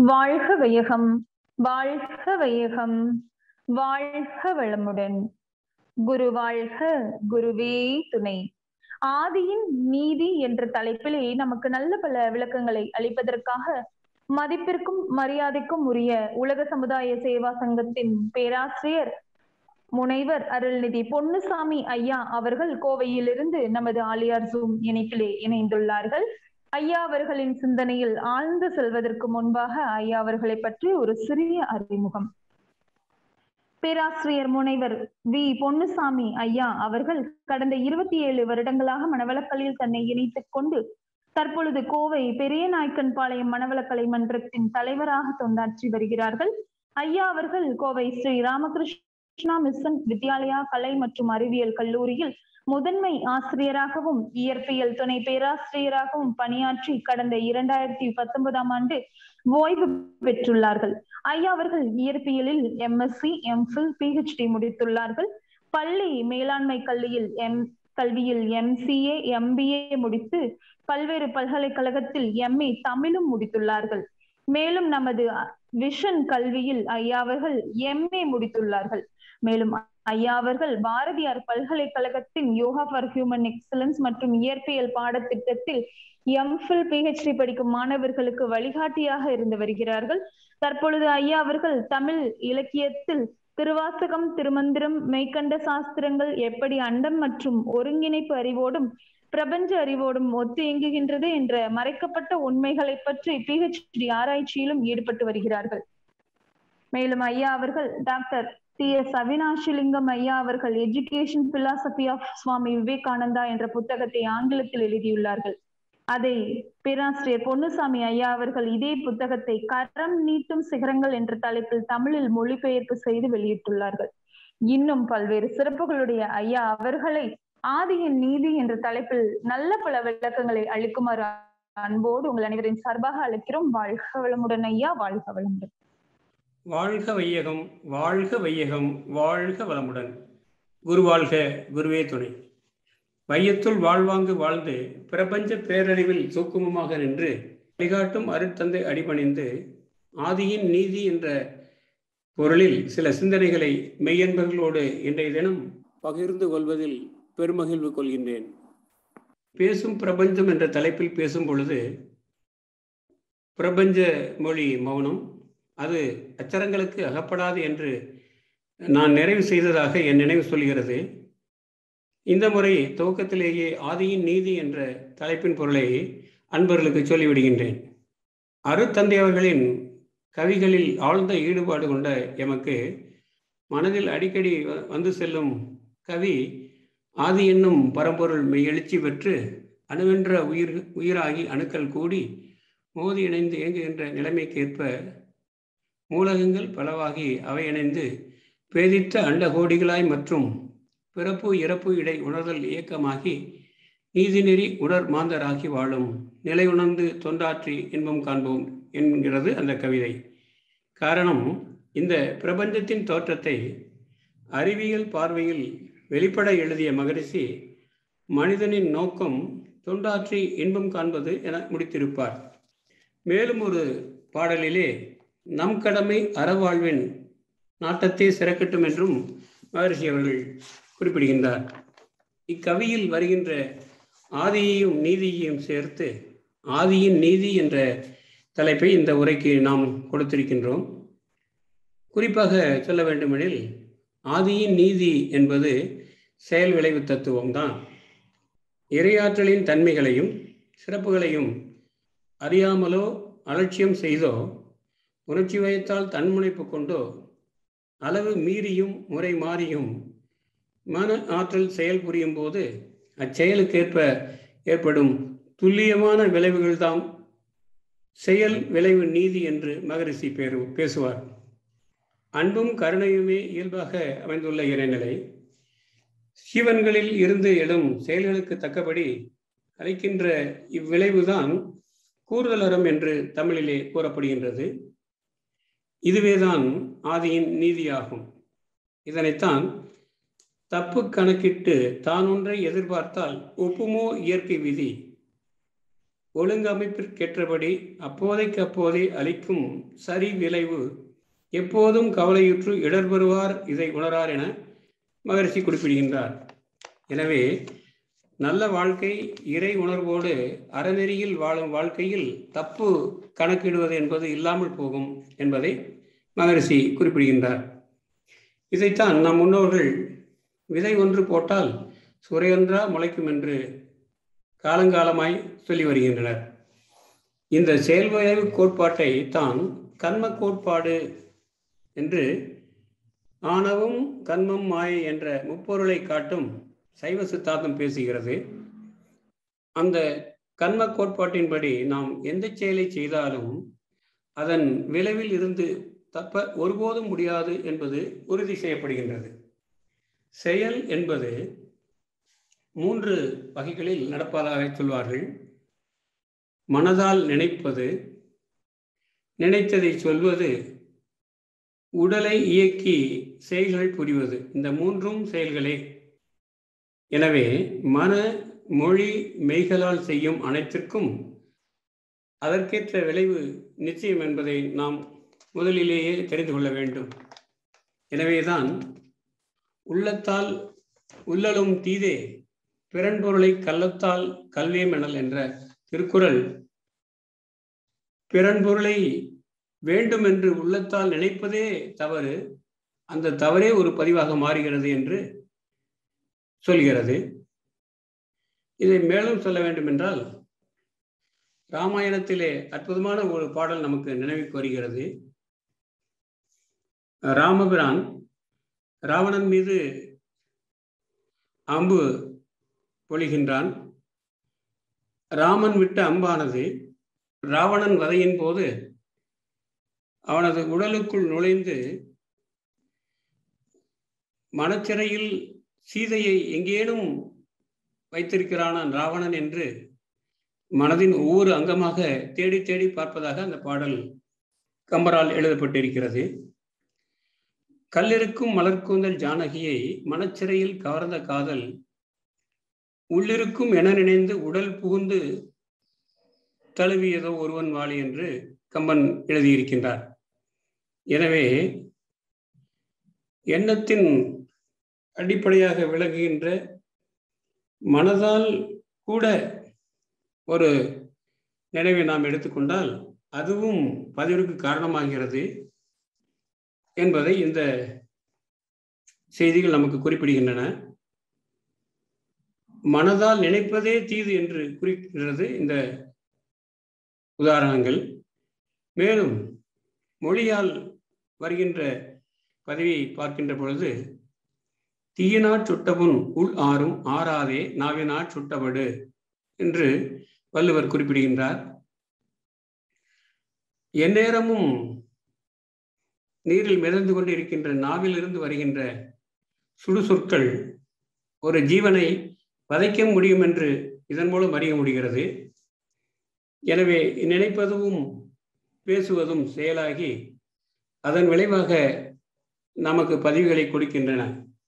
வாழ்க வையகம் வாழ்க வையகம் வாழ்க வளமுடன் குரு வாழ்க குருவே துணை ஆதியின் நீதி என்ற தலைப்பிலே நமக்கு நல்ல பல விளக்கங்களை அளிப்பதற்காக மதிப்பிற்கும் மரியாதைக்கும் உரிய உலக சமுதாய சேவா சங்கத்தின் பேராசிரியர் முனைவர் அருள்நிதி பொன்னுசாமி ஐயா அவர்கள் கோவையிலிருந்து நமது ஆலியார் ஜூம் இணைப்பிலே இணைந்துள்ளார்கள் ஐயா அவர்களின் சிந்தனையில் ஆழ்ந்து செல்வதற்கு முன்பாக ஐயா அவர்களை பற்றி ஒரு சிறிய அறிமுகம் பேராசிரியர் முனைவர் வி பொன்னுசாமி ஐயா அவர்கள் கடந்த இருபத்தி ஏழு வருடங்களாக மணவளக்கலில் தன்னை இணைத்துக் கொண்டு தற்பொழுது கோவை பெரிய நாயக்கன் பாளையம் மணவளக்கலை மன்றத்தின் தலைவராக தொண்டாற்றி வருகிறார்கள் ஐயா அவர்கள் கோவை ஸ்ரீ ராமகிருஷ்ணா மிஷன் வித்யாலயா கலை மற்றும் அறிவியல் கல்லூரியில் முதன்மை ஆசிரியராகவும் இயற்பியல் துணை பேராசிரியராகவும் பணியாற்றி கடந்த இரண்டாயிரத்தி பத்தொன்பதாம் ஆண்டு ஓய்வு பெற்றுள்ளார்கள் ஐயா அவர்கள் இயற்பியலில் எம்எஸ்சி எம்ஃபில் பிஹெச்டி முடித்துள்ளார்கள் பள்ளி மேலாண்மை கல்வியில் எம் கல்வியில் எம்சிஏ எம்பிஏ முடித்து பல்வேறு பல்கலைக்கழகத்தில் எம்ஏ தமிழும் முடித்துள்ளார்கள் மேலும் நமது விஷன் கல்வியில் ஐயா அவர்கள் எம்ஏ முடித்துள்ளார்கள் மேலும் ஐயா அவர்கள் பாரதியார் பல்கலைக்கழகத்தின் யோகா ஃபார் ஹியூமன் எக்ஸலன்ஸ் மற்றும் இயற்பியல் பாடத்திட்டத்தில் எம்ஃபில் பிஹெச்டி படிக்கும் மாணவர்களுக்கு வழிகாட்டியாக இருந்து வருகிறார்கள் தற்பொழுது ஐயா அவர்கள் தமிழ் இலக்கியத்தில் திருவாசகம் திருமந்திரம் மெய்கண்ட சாஸ்திரங்கள் எப்படி அண்டம் மற்றும் ஒருங்கிணைப்பு அறிவோடும் பிரபஞ்ச அறிவோடும் ஒத்து இயங்குகின்றது என்ற மறைக்கப்பட்ட உண்மைகளை பற்றி பிஹெச்டி ஆராய்ச்சியிலும் ஈடுபட்டு வருகிறார்கள் மேலும் ஐயா அவர்கள் டாக்டர் டி எஸ் அவினாஷிலிங்கம் ஐயா அவர்கள் education philosophy of Swami Vivekananda என்ற புத்தகத்தை ஆங்கிலத்தில் எழுதியுள்ளார்கள் அதை பேராசிரியர் பொன்னுசாமி ஐயா அவர்கள் இதே புத்தகத்தை கரம் நீட்டும் சிகரங்கள் என்ற தலைப்பில் தமிழில் மொழிபெயர்ப்பு செய்து வெளியிட்டுள்ளார்கள் இன்னும் பல்வேறு சிறப்புகளுடைய ஐயா அவர்களை ஆதியின் நீதி என்ற தலைப்பில் நல்ல பல விளக்கங்களை அளிக்குமாறு அன்போடு உங்கள் அனைவரின் சார்பாக அழைக்கிறோம் வாழ்க வளமுடன் ஐயா வாழ்க வளமுடன் வாழ்க வையகம் வாழ்க வையகம் வாழ்க வளமுடன் குரு வாழ்க குருவே துணை வையத்துள் வாழ்வாங்கு வாழ்ந்து பிரபஞ்ச பேரறிவில் சூக்குமமாக நின்று வழிகாட்டும் அருட்தந்தை அடிபணிந்து ஆதியின் நீதி என்ற பொருளில் சில சிந்தனைகளை மெய்யன்பர்களோடு இன்றைய தினம் பகிர்ந்து கொள்வதில் பெருமகிழ்வு கொள்கின்றேன் பேசும் பிரபஞ்சம் என்ற தலைப்பில் பேசும் பொழுது பிரபஞ்ச மொழி மௌனம் அது அச்சரங்களுக்கு அகப்படாது என்று நான் நிறைவு செய்ததாக என் நினைவு சொல்கிறது இந்த முறை துவக்கத்திலேயே ஆதியின் நீதி என்ற தலைப்பின் பொருளை அன்பர்களுக்கு சொல்லிவிடுகின்றேன் அருத்தந்தை அவர்களின் கவிகளில் ஆழ்ந்த ஈடுபாடு கொண்ட எமக்கு மனதில் அடிக்கடி வந்து செல்லும் கவி ஆதி என்னும் பரம்பொருள் மெய்யெழுச்சி பெற்று அணுவென்ற உயிர் உயிராகி அணுக்கள் கூடி மோதி இணைந்து இயங்குகின்ற நிலைமைக்கேற்ப மூலகங்கள் பலவாகி அவை இணைந்து பேதித்த அண்டகோடிகளாய் மற்றும் பிறப்பு இறப்பு இடை உணர்தல் இயக்கமாகி நீதிநெறி உணர் மாந்தராகி வாழும் நிலை உணர்ந்து தொண்டாற்றி இன்பம் காண்போம் என்கிறது அந்த கவிதை காரணம் இந்த பிரபஞ்சத்தின் தோற்றத்தை அறிவியல் பார்வையில் வெளிப்பட எழுதிய மகரிஷி மனிதனின் நோக்கம் தொண்டாற்றி இன்பம் காண்பது என முடித்திருப்பார் மேலும் ஒரு பாடலிலே நம் கடமை அறவாழ்வின் நாட்டத்தை சிறக்கட்டும் என்றும் மகரிஷி அவர்கள் குறிப்பிடுகின்றார் இக்கவியில் வருகின்ற ஆதியையும் நீதியையும் சேர்த்து ஆதியின் நீதி என்ற தலைப்பை இந்த உரைக்கு நாம் கொடுத்திருக்கின்றோம் குறிப்பாக சொல்ல வேண்டுமெனில் ஆதியின் நீதி என்பது செயல் விளைவு தத்துவம்தான் இரையாற்றலின் தன்மைகளையும் சிறப்புகளையும் அறியாமலோ அலட்சியம் செய்தோ உணர்ச்சி வயத்தால் தன்முனைப்பு கொண்டோ அளவு மீறியும் முறை மாறியும் மன ஆற்றல் செயல் புரியும் போது அச்செயலுக்கேற்ப ஏற்படும் துல்லியமான விளைவுகள்தாம் செயல் விளைவு நீதி என்று மகரிஷி பேரு பேசுவார் அன்பும் கருணையுமே இயல்பாக அமைந்துள்ள இறைநிலை ஜீவன்களில் இருந்து எழும் செயல்களுக்கு தக்கபடி அளிக்கின்ற இவ்விளைவுதான் கூறுதலறம் என்று தமிழிலே கூறப்படுகின்றது இதுவேதான் ஆதியின் நீதியாகும் இதனைத்தான் தப்பு கணக்கிட்டு தான் ஒன்றை எதிர்பார்த்தால் ஒப்புமோ இயற்கை விதி ஒழுங்கமைப்பிற்கேற்றபடி அப்போதைக்கு அப்போதே அளிக்கும் சரி விளைவு எப்போதும் கவலையுற்று இடர்பெறுவார் இதை உணரார் என மகரிஷி குறிப்பிடுகின்றார் எனவே நல்ல வாழ்க்கை இறை உணர்வோடு அறநெறியில் வாழும் வாழ்க்கையில் தப்பு கணக்கிடுவது என்பது இல்லாமல் போகும் என்பதை மகரிஷி குறிப்பிடுகின்றார் இதைத்தான் நம் முன்னோர்கள் விதை ஒன்று போட்டால் சுரையொன்றா முளைக்கும் என்று காலங்காலமாய் சொல்லி வருகின்றனர் இந்த செயல்விளைவு கோட்பாட்டை தான் கர்ம கோட்பாடு என்று ஆணவம் கண்மம் மாயை என்ற முப்பொருளை காட்டும் சைவ சித்தாந்தம் பேசுகிறது அந்த கர்ம கோட்பாட்டின்படி நாம் எந்த செயலை செய்தாலும் அதன் விளைவில் இருந்து தப்ப ஒருபோதும் முடியாது என்பது உறுதி செய்யப்படுகின்றது செயல் என்பது மூன்று வகைகளில் நடப்பதாக சொல்வார்கள் மனதால் நினைப்பது நினைத்ததை சொல்வது உடலை இயக்கி செயல்கள் புரிவது இந்த மூன்றும் செயல்களே எனவே மன மொழி மெய்களால் செய்யும் அனைத்திற்கும் அதற்கேற்ற விளைவு நிச்சயம் என்பதை நாம் முதலிலேயே தெரிந்து கொள்ள வேண்டும் எனவேதான் உள்ளத்தால் உள்ளலும் தீதே பிறன்பொருளை கள்ளத்தால் கல்வியே மெனல் என்ற திருக்குறள் பிறன்பொருளை வேண்டும் என்று உள்ளத்தால் நினைப்பதே தவறு அந்த தவறே ஒரு பதிவாக மாறுகிறது என்று சொல்கிறது இதை மேலும் சொல்ல வேண்டும் என்றால் ராமாயணத்திலே அற்புதமான ஒரு பாடல் நமக்கு நினைவுக்கு வருகிறது ராமபிரான் ராவணன் மீது அம்பு பொழிகின்றான் ராமன் விட்ட அம்பானது ராவணன் வதையின் போது அவனது உடலுக்குள் நுழைந்து மனச்சிறையில் சீதையை எங்கேனும் வைத்திருக்கிறானான் ராவணன் என்று மனதின் ஒவ்வொரு அங்கமாக தேடி தேடி பார்ப்பதாக அந்த பாடல் கம்பரால் எழுதப்பட்டிருக்கிறது கல்லிருக்கும் மலர்கூந்தல் ஜானகியை மனச்சிறையில் கவர்ந்த காதல் உள்ளிருக்கும் என நினைந்து உடல் புகுந்து தழுவியதோ ஒருவன் வாழி என்று கம்பன் எழுதியிருக்கின்றார் எனவே எண்ணத்தின் அடிப்படையாக விளங்குகின்ற மனதால் கூட ஒரு நினைவை நாம் எடுத்துக்கொண்டால் அதுவும் பதிவுக்கு காரணமாகிறது என்பதை இந்த செய்திகள் நமக்கு குறிப்பிடுகின்றன மனதால் நினைப்பதே தீது என்று குறிக்கிறது இந்த உதாரணங்கள் மேலும் மொழியால் வருகின்ற பதவியை பார்க்கின்ற பொழுது தீயினாற் சுட்டபுன் உள் ஆறும் ஆறாதே நாவினாற் சுட்டபடு என்று வள்ளுவர் குறிப்பிடுகின்றார் எந்நேரமும் நீரில் மிதந்து கொண்டிருக்கின்ற நாவிலிருந்து வருகின்ற சுடுசொற்கள் ஒரு ஜீவனை வதைக்க முடியும் என்று இதன் மூலம் அறிய முடிகிறது எனவே நினைப்பதும் பேசுவதும் செயலாகி அதன் விளைவாக நமக்கு பதிவுகளை கொடுக்கின்றன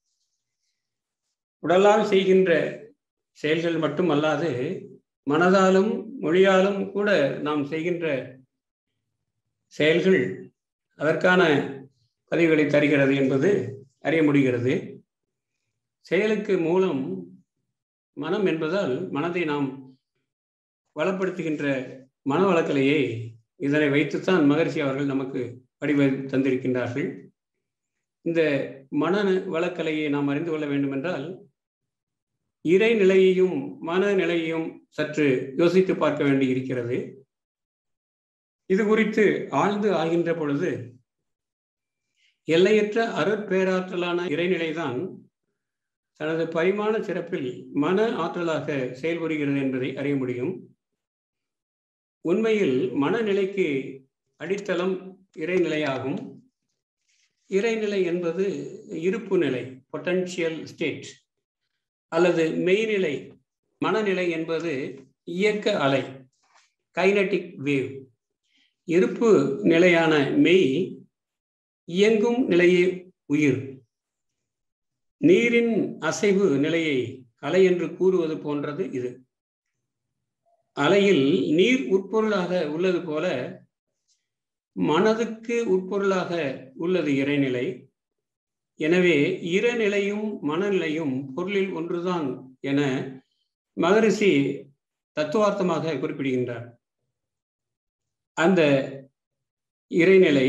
உடலால் செய்கின்ற செயல்கள் மட்டுமல்லாது மனதாலும் மொழியாலும் கூட நாம் செய்கின்ற செயல்கள் அதற்கான பதிவுகளை தருகிறது என்பது அறிய முடிகிறது செயலுக்கு மூலம் மனம் என்பதால் மனதை நாம் வளப்படுத்துகின்ற மன வழக்கலையை இதனை வைத்துத்தான் மகர்ஷி அவர்கள் நமக்கு வடிவ தந்திருக்கின்றார்கள் இந்த மன வழக்கலையை நாம் அறிந்து கொள்ள வேண்டும் என்றால் இறை நிலையையும் மனநிலையையும் சற்று யோசித்து பார்க்க வேண்டி இருக்கிறது இது குறித்து ஆழ்ந்து ஆகின்ற பொழுது எல்லையற்ற அருட்பேராற்றலான இறைநிலைதான் தனது பரிமாண சிறப்பில் மன ஆற்றலாக செயல்புரிகிறது என்பதை அறிய முடியும் உண்மையில் மனநிலைக்கு அடித்தளம் இறைநிலையாகும் இறைநிலை என்பது இருப்பு நிலை பொட்டன்ஷியல் ஸ்டேட் அல்லது மெய்நிலை மனநிலை என்பது இயக்க அலை கைனட்டிக் வேவ் இருப்பு நிலையான மெய் இயங்கும் நிலையே உயிர் நீரின் அசைவு நிலையை அலை என்று கூறுவது போன்றது இது அலையில் நீர் உட்பொருளாக உள்ளது போல மனதுக்கு உட்பொருளாக உள்ளது இறைநிலை எனவே இறைநிலையும் மனநிலையும் பொருளில் ஒன்றுதான் என மகரிஷி தத்துவார்த்தமாக குறிப்பிடுகின்றார் அந்த இறைநிலை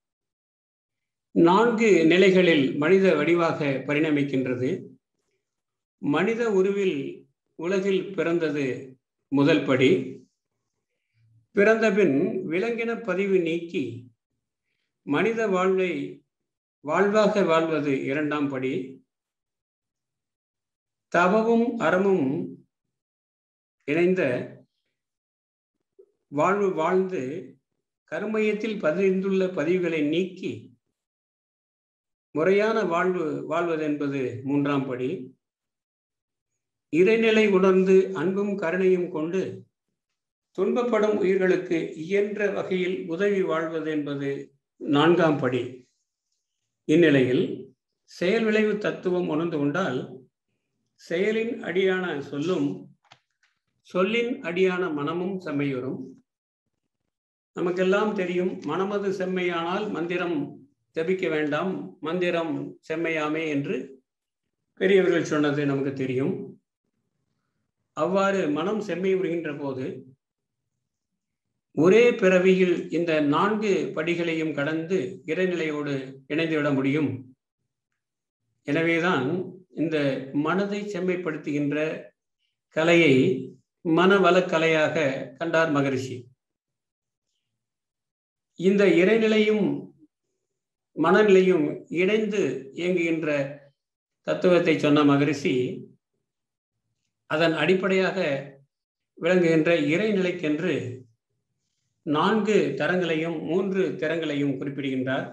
நான்கு நிலைகளில் மனித வடிவாக பரிணமிக்கின்றது மனித உருவில் உலகில் பிறந்தது முதல் படி பிறந்தபின் விலங்கின பதிவு நீக்கி மனித வாழ்வை வாழ்வாக வாழ்வது இரண்டாம் படி தவமும் அறமும் இணைந்த வாழ்வு வாழ்ந்து கருமையத்தில் பதிந்துள்ள பதிவுகளை நீக்கி முறையான வாழ்வு வாழ்வது என்பது மூன்றாம் படி இறைநிலை உணர்ந்து அன்பும் கருணையும் கொண்டு துன்பப்படும் உயிர்களுக்கு இயன்ற வகையில் உதவி வாழ்வது என்பது நான்காம் படி இந்நிலையில் செயல் விளைவு தத்துவம் உணர்ந்து கொண்டால் செயலின் அடியான சொல்லும் சொல்லின் அடியான மனமும் செம்மையுறும் நமக்கெல்லாம் தெரியும் மனமது செம்மையானால் மந்திரம் ஜபிக்க வேண்டாம் மந்திரம் செம்மையாமே என்று பெரியவர்கள் சொன்னது நமக்கு தெரியும் அவ்வாறு மனம் செம்மை உறுகின்ற போது ஒரே பிறவியில் இந்த நான்கு படிகளையும் கடந்து இறைநிலையோடு இணைந்துவிட முடியும் எனவேதான் இந்த மனதை செம்மைப்படுத்துகின்ற கலையை மனவளக்கலையாக கண்டார் மகரிஷி இந்த இறைநிலையும் மனநிலையும் இணைந்து இயங்குகின்ற தத்துவத்தை சொன்ன மகரிஷி அதன் அடிப்படையாக விளங்குகின்ற இறைநிலைக்கென்று நான்கு தரங்களையும் மூன்று திறங்களையும் குறிப்பிடுகின்றார்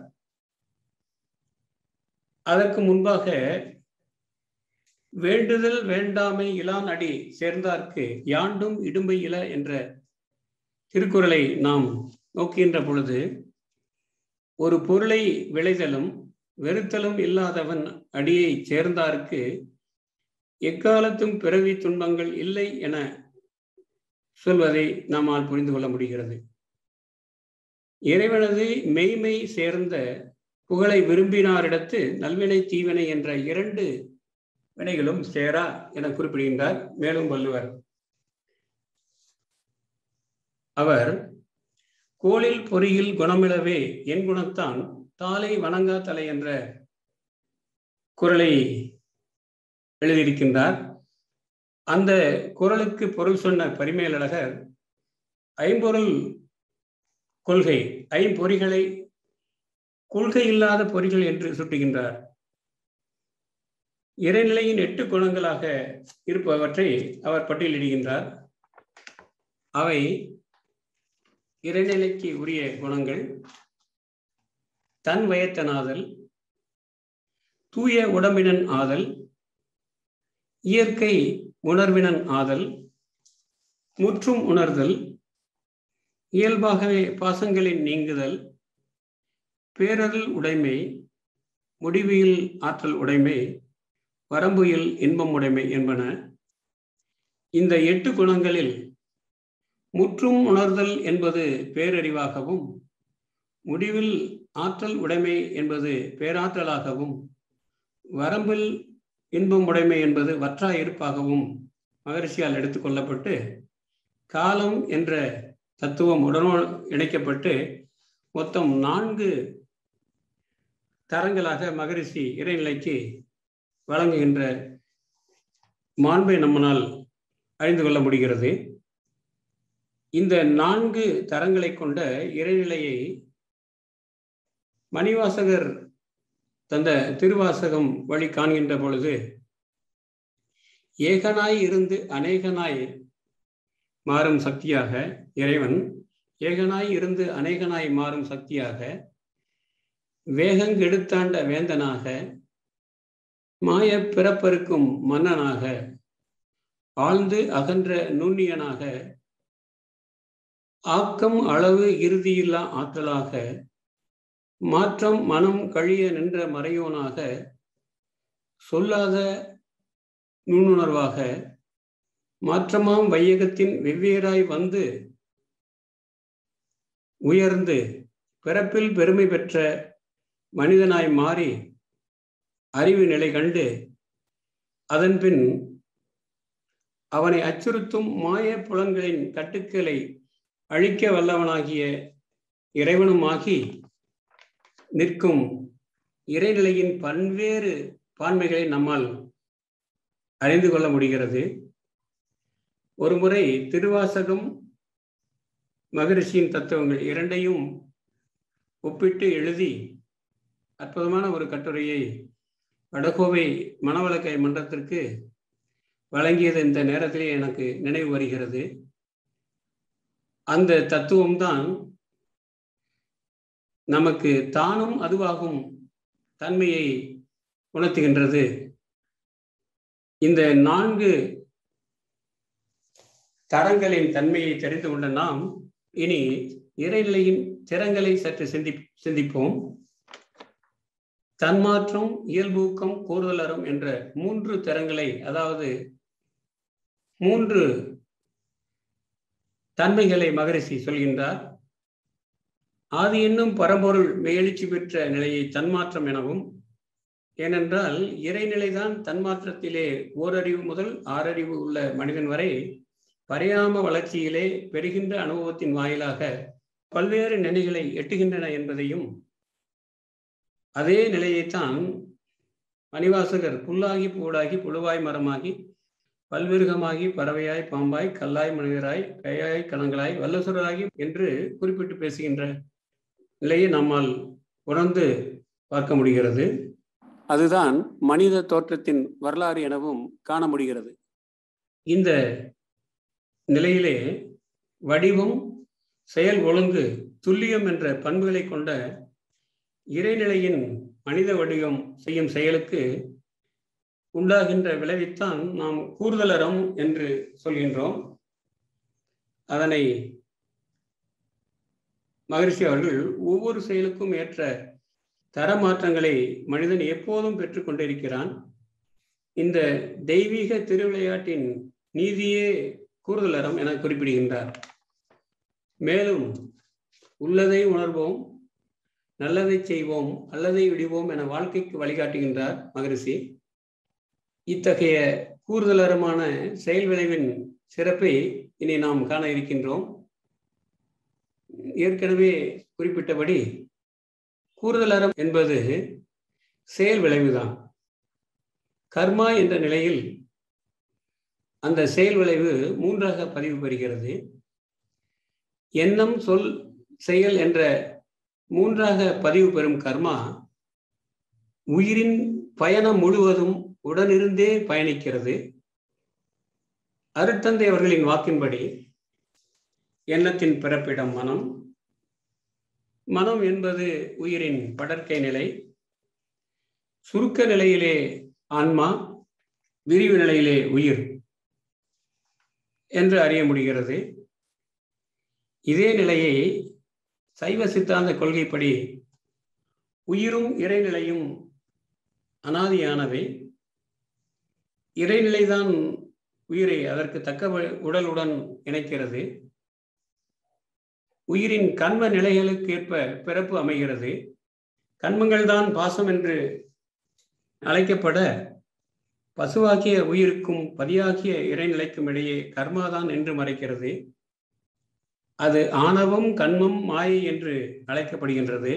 அதற்கு முன்பாக வேண்டுதல் வேண்டாமை இலான் அடி சேர்ந்தார்க்கு யாண்டும் இடும்பை இல என்ற திருக்குறளை நாம் நோக்கின்ற பொழுது ஒரு பொருளை விளைதலும் வெறுத்தலும் இல்லாதவன் அடியை சேர்ந்தார்க்கு எக்காலத்தும் பிறவி துன்பங்கள் இல்லை என சொல்வதை நம்மால் புரிந்து கொள்ள முடிகிறது இறைவனது மெய்மை சேர்ந்த புகழை விரும்பினாரிடத்து நல்வினை தீவினை என்ற இரண்டு வினைகளும் சேரா என குறிப்பிடுகின்றார் மேலும் வள்ளுவர் அவர் கோளில் பொறியில் குணமிழவே என் குணத்தான் தாலை வணங்கா தலை என்ற குரலை எழுதியிருக்கின்றார் அந்த குரலுக்கு பொருள் சொன்ன பரிமேலழகர் ஐம்பொருள் கொள்கை ஐம்பொறிகளை கொள்கை இல்லாத பொறிகள் என்று சுட்டுகின்றார் இறைநிலையின் எட்டு குணங்களாக இருப்பவற்றை அவர் பட்டியலிடுகின்றார் அவை இறைநிலைக்கு உரிய குணங்கள் தன் வயத்தனாதல் தூய உடம்பினன் ஆதல் இயற்கை உணர்வினன் ஆதல் முற்றும் உணர்தல் இயல்பாகவே பாசங்களின் நீங்குதல் பேரருள் உடைமை முடிவியல் ஆற்றல் உடைமை வரம்புயில் இன்பம் உடைமை என்பன இந்த எட்டு குணங்களில் முற்றும் உணர்தல் என்பது பேரறிவாகவும் முடிவில் ஆற்றல் உடைமை என்பது பேராற்றலாகவும் வரம்பில் இன்பம் உடைமை என்பது வற்றா இருப்பாகவும் மகரிஷியால் எடுத்துக்கொள்ளப்பட்டு காலம் என்ற தத்துவம் உடனோ இணைக்கப்பட்டு மொத்தம் நான்கு தரங்களாக மகரிஷி இறைநிலைக்கு வழங்குகின்ற மாண்பை நம்மனால் அறிந்து கொள்ள முடிகிறது இந்த நான்கு தரங்களை கொண்ட இறைநிலையை மணிவாசகர் தந்த திருவாசகம் வழி காண்கின்ற பொழுது ஏகனாய் இருந்து அநேகனாய் மாறும் சக்தியாக இறைவன் ஏகனாய் இருந்து அநேகனாய் மாறும் சக்தியாக வேகங்கெடுத்தாண்ட வேந்தனாக மாய பிறப்பருக்கும் மன்னனாக ஆழ்ந்து அகன்ற நுண்ணியனாக ஆக்கம் அளவு இறுதியில்லா ஆற்றலாக மாற்றம் மனம் கழிய நின்ற மறையோனாக சொல்லாத நுண்ணுணர்வாக மாற்றமாம் வையகத்தின் வெவ்வேறாய் வந்து உயர்ந்து பிறப்பில் பெருமை பெற்ற மனிதனாய் மாறி அறிவு நிலை கண்டு அதன்பின் அவனை அச்சுறுத்தும் மாய புலன்களின் கட்டுக்களை அழிக்க வல்லவனாகிய இறைவனுமாகி நிற்கும் இறைநிலையின் பல்வேறு பான்மைகளை நம்மால் அறிந்து கொள்ள முடிகிறது ஒருமுறை திருவாசகம் மகரிஷியின் தத்துவங்கள் இரண்டையும் ஒப்பிட்டு எழுதி அற்புதமான ஒரு கட்டுரையை வடகோவை மனவளக்கை மன்றத்திற்கு வழங்கியது இந்த நேரத்திலே எனக்கு நினைவு வருகிறது அந்த தத்துவம்தான் நமக்கு தானும் அதுவாகும் தன்மையை உணர்த்துகின்றது இந்த நான்கு தரங்களின் தன்மையை தெரிந்து கொண்ட நாம் இனி இறைநிலையின் திறங்களை சற்று சிந்தி சிந்திப்போம் தன்மாற்றம் இயல்பூக்கம் கூறுதலறம் என்ற மூன்று திறங்களை அதாவது மூன்று தன்மைகளை மகரிஷி சொல்கின்றார் ஆதி என்னும் பரம்பொருள் மேலெழுச்சி பெற்ற நிலையை தன்மாற்றம் எனவும் ஏனென்றால் இறைநிலைதான் தன்மாற்றத்திலே ஓரறிவு முதல் ஆறறிவு உள்ள மனிதன் வரை பரிணாம வளர்ச்சியிலே பெறுகின்ற அனுபவத்தின் வாயிலாக பல்வேறு நிலைகளை எட்டுகின்றன என்பதையும் அதே நிலையைத்தான் மணிவாசகர் புல்லாகி பூடாகி புழுவாய் மரமாகி பல்விருகமாகி பறவையாய் பாம்பாய் கல்லாய் மனிதராய் கையாய் கணங்களாய் வல்லசுரராகி என்று குறிப்பிட்டு பேசுகின்ற நிலையை நம்மால் உணர்ந்து பார்க்க முடிகிறது அதுதான் மனித தோற்றத்தின் வரலாறு எனவும் காண முடிகிறது இந்த நிலையிலே வடிவம் செயல் ஒழுங்கு துல்லியம் என்ற பண்புகளை கொண்ட இறைநிலையின் மனித வடிவம் செய்யும் செயலுக்கு உண்டாகின்ற விளைவைத்தான் நாம் கூறுதலறம் என்று சொல்கின்றோம் அதனை மகரிஷி அவர்கள் ஒவ்வொரு செயலுக்கும் ஏற்ற தர மாற்றங்களை மனிதன் எப்போதும் பெற்று கொண்டிருக்கிறான் இந்த தெய்வீக திருவிளையாட்டின் நீதியே கூறுதலறம் என குறிப்பிடுகின்றார் மேலும் உள்ளதை உணர்வோம் நல்லதை செய்வோம் அல்லதை விடுவோம் என வாழ்க்கைக்கு வழிகாட்டுகின்றார் மகரிஷி இத்தகைய கூறுதலரமான செயல் விளைவின் சிறப்பை இனி நாம் காண இருக்கின்றோம் ஏற்கனவே குறிப்பிட்டபடி கூறுதலறம் என்பது செயல் விளைவுதான் கர்மா என்ற நிலையில் அந்த செயல் விளைவு மூன்றாக பதிவு பெறுகிறது எண்ணம் சொல் செயல் என்ற மூன்றாக பதிவு பெறும் கர்மா உயிரின் பயணம் முழுவதும் உடனிருந்தே பயணிக்கிறது அருட்தந்தை அவர்களின் வாக்கின்படி எண்ணத்தின் பிறப்பிடம் மனம் மனம் என்பது உயிரின் படற்கை நிலை சுருக்க நிலையிலே ஆன்மா விரிவு நிலையிலே உயிர் என்று அறிய முடிகிறது இதே நிலையை சைவ சித்தாந்த கொள்கைப்படி உயிரும் இறைநிலையும் அனாதியானவை இறைநிலைதான் உயிரை அதற்கு தக்க உடலுடன் இணைக்கிறது உயிரின் கண்ம நிலைகளுக்கு ஏற்ப பிறப்பு அமைகிறது கண்மங்கள் தான் பாசம் என்று அழைக்கப்பட பசுவாக்கிய உயிருக்கும் பதியாகிய இறைநிலைக்கும் இடையே கர்மாதான் என்று மறைக்கிறது அது ஆணவம் கண்மம் மாயை என்று அழைக்கப்படுகின்றது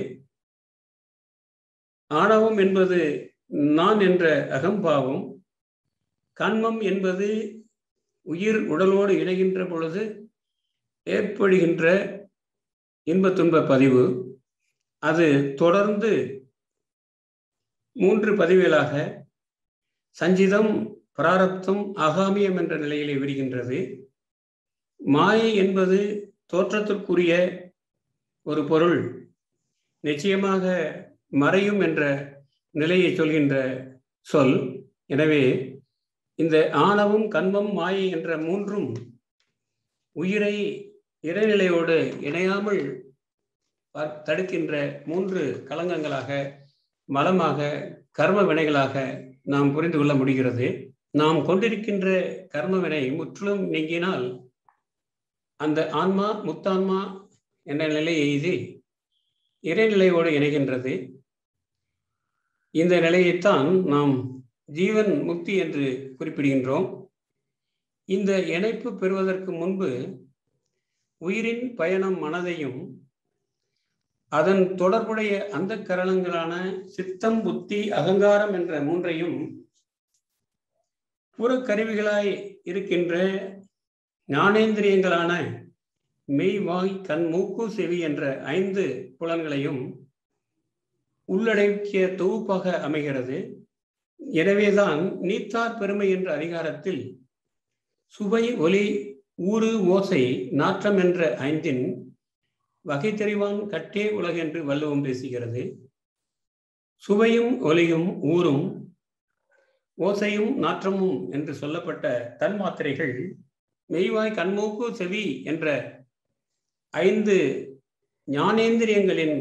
ஆணவம் என்பது நான் என்ற அகம்பாவம் கண்மம் என்பது உயிர் உடலோடு இணைகின்ற பொழுது ஏற்படுகின்ற இன்ப துன்ப பதிவு அது தொடர்ந்து மூன்று பதிவுகளாக சஞ்சிதம் பிராரப்தம் அகாமியம் என்ற நிலையிலே விரிகின்றது மாயை என்பது தோற்றத்திற்குரிய ஒரு பொருள் நிச்சயமாக மறையும் என்ற நிலையை சொல்கின்ற சொல் எனவே இந்த ஆணவம் கண்மம் மாயை என்ற மூன்றும் உயிரை இறைநிலையோடு இணையாமல் தடுக்கின்ற மூன்று களங்கங்களாக மலமாக கர்ம வினைகளாக நாம் புரிந்து கொள்ள முடிகிறது நாம் கொண்டிருக்கின்ற கர்மவினை முற்றிலும் நீங்கினால் அந்த ஆன்மா முத்தான்மா என்ற நிலையை எய்தி இறைநிலையோடு இணைகின்றது இந்த நிலையைத்தான் நாம் ஜீவன் முக்தி என்று குறிப்பிடுகின்றோம் இந்த இணைப்பு பெறுவதற்கு முன்பு உயிரின் பயணம் மனதையும் அதன் தொடர்புடைய அந்த கரணங்களான சித்தம் புத்தி அகங்காரம் என்ற மூன்றையும் புறக்கருவிகளாய் இருக்கின்ற ஞானேந்திரியங்களான மெய் வாய் கண் மூக்கு செவி என்ற ஐந்து புலன்களையும் உள்ளடக்கிய தொகுப்பாக அமைகிறது எனவேதான் நீத்தார் பெருமை என்ற அதிகாரத்தில் சுவை ஒலி ஊறு ஓசை நாற்றம் என்ற ஐந்தின் வகை தெரிவான் கட்டே உலகென்று வள்ளுவம் பேசுகிறது சுவையும் ஒலியும் ஊரும் ஓசையும் நாற்றமும் என்று சொல்லப்பட்ட தன்மாத்திரைகள் மெய்வாய் கண்மூக்கு செவி என்ற ஐந்து ஞானேந்திரியங்களின்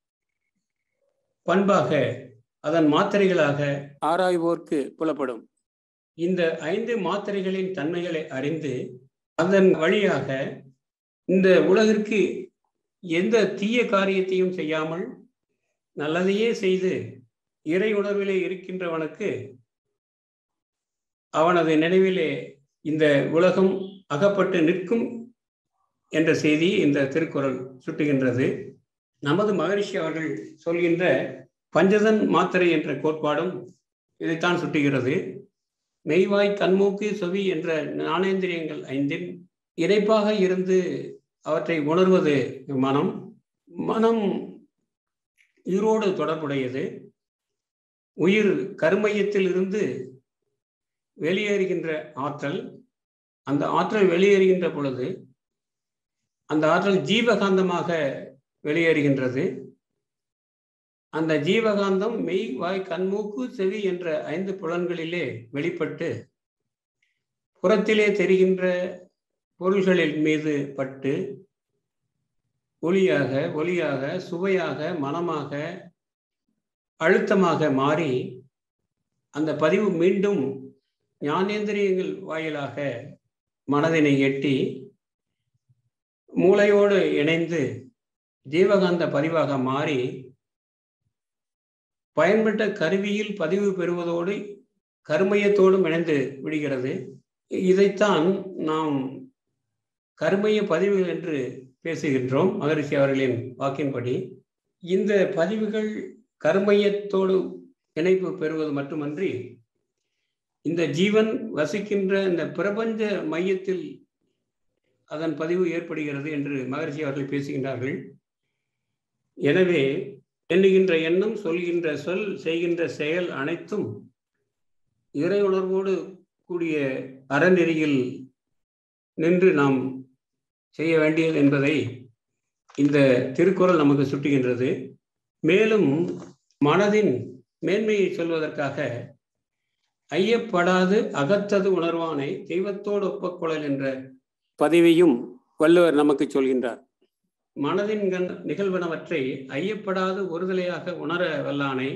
பண்பாக அதன் மாத்திரைகளாக ஆராய்வோர்க்கு புலப்படும் இந்த ஐந்து மாத்திரைகளின் தன்மைகளை அறிந்து அதன் வழியாக இந்த உலகிற்கு எந்த தீய காரியத்தையும் செய்யாமல் நல்லதையே செய்து இறை உணர்விலே இருக்கின்றவனுக்கு அவனது நினைவிலே இந்த உலகம் அகப்பட்டு நிற்கும் என்ற செய்தி இந்த திருக்குறள் சுட்டுகின்றது நமது மகரிஷி அவர்கள் சொல்கின்ற பஞ்சதன் மாத்திரை என்ற கோட்பாடும் இதைத்தான் சுட்டுகிறது மெய்வாய் கண்மூக்கு செவி என்ற ஞானேந்திரியங்கள் ஐந்தின் இணைப்பாக இருந்து அவற்றை உணர்வது மனம் மனம் உயிரோடு தொடர்புடையது உயிர் கருமையத்தில் இருந்து வெளியேறுகின்ற ஆற்றல் அந்த ஆற்றல் வெளியேறுகின்ற பொழுது அந்த ஆற்றல் ஜீவகாந்தமாக வெளியேறுகின்றது அந்த ஜீவகாந்தம் மெய் வாய் கண்மூக்கு செவி என்ற ஐந்து புலன்களிலே வெளிப்பட்டு புறத்திலே தெரிகின்ற பொருள்களின் மீது பட்டு ஒளியாக ஒளியாக சுவையாக மனமாக அழுத்தமாக மாறி அந்த பதிவு மீண்டும் ஞானேந்திரியங்கள் வாயிலாக மனதினை எட்டி மூளையோடு இணைந்து ஜீவகாந்த பதிவாக மாறி பயன்பட்ட கருவியில் பதிவு பெறுவதோடு கருமையத்தோடும் இணைந்து விடுகிறது இதைத்தான் நாம் கருமைய பதிவுகள் என்று பேசுகின்றோம் மகரிஷி அவர்களின் வாக்கின்படி இந்த பதிவுகள் கருமையத்தோடு இணைப்பு பெறுவது மட்டுமன்றி இந்த ஜீவன் வசிக்கின்ற இந்த பிரபஞ்ச மையத்தில் அதன் பதிவு ஏற்படுகிறது என்று மகரிஷி அவர்கள் பேசுகின்றார்கள் எனவே எண்ணுகின்ற எண்ணம் சொல்கின்ற சொல் செய்கின்ற செயல் அனைத்தும் இறை உணர்வோடு கூடிய அறநெறியில் நின்று நாம் செய்ய வேண்டியது என்பதை இந்த திருக்குறள் நமக்கு சுட்டுகின்றது மேலும் மனதின் மேன்மையை சொல்வதற்காக ஐயப்படாது அகத்தது உணர்வானை தெய்வத்தோடு ஒப்பக்குழல் என்ற பதிவையும் வள்ளுவர் நமக்கு சொல்கின்றார் மனதின் கண் நிகழ்வனவற்றை ஐயப்படாது ஒருதலையாக உணர வல்லானை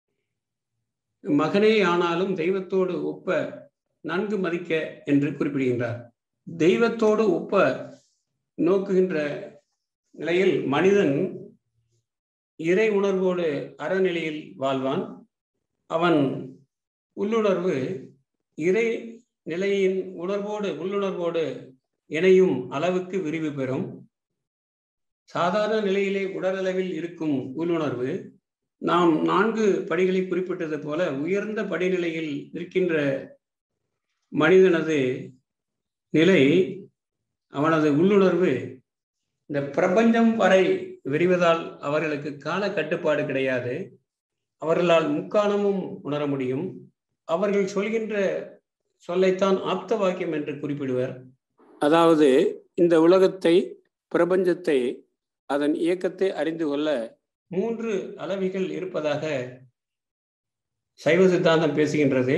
மகனே ஆனாலும் தெய்வத்தோடு ஒப்ப நன்கு மதிக்க என்று குறிப்பிடுகின்றார் தெய்வத்தோடு ஒப்ப நோக்குகின்ற நிலையில் மனிதன் இறை உணர்வோடு அறநிலையில் வாழ்வான் அவன் உள்ளுணர்வு இறை நிலையின் உணர்வோடு உள்ளுணர்வோடு இணையும் அளவுக்கு விரிவு பெறும் சாதாரண நிலையிலே உடலளவில் இருக்கும் உள்ளுணர்வு நாம் நான்கு படிகளை குறிப்பிட்டது போல உயர்ந்த படிநிலையில் இருக்கின்ற மனிதனது நிலை அவனது உள்ளுணர்வு இந்த பிரபஞ்சம் வரை விரிவதால் அவர்களுக்கு கால கட்டுப்பாடு கிடையாது அவர்களால் முக்காலமும் உணர முடியும் அவர்கள் சொல்கின்ற சொல்லைத்தான் ஆப்த வாக்கியம் என்று குறிப்பிடுவர் அதாவது இந்த உலகத்தை பிரபஞ்சத்தை அதன் இயக்கத்தை அறிந்து கொள்ள மூன்று அளவிகள் இருப்பதாக சைவ சித்தாந்தம் பேசுகின்றது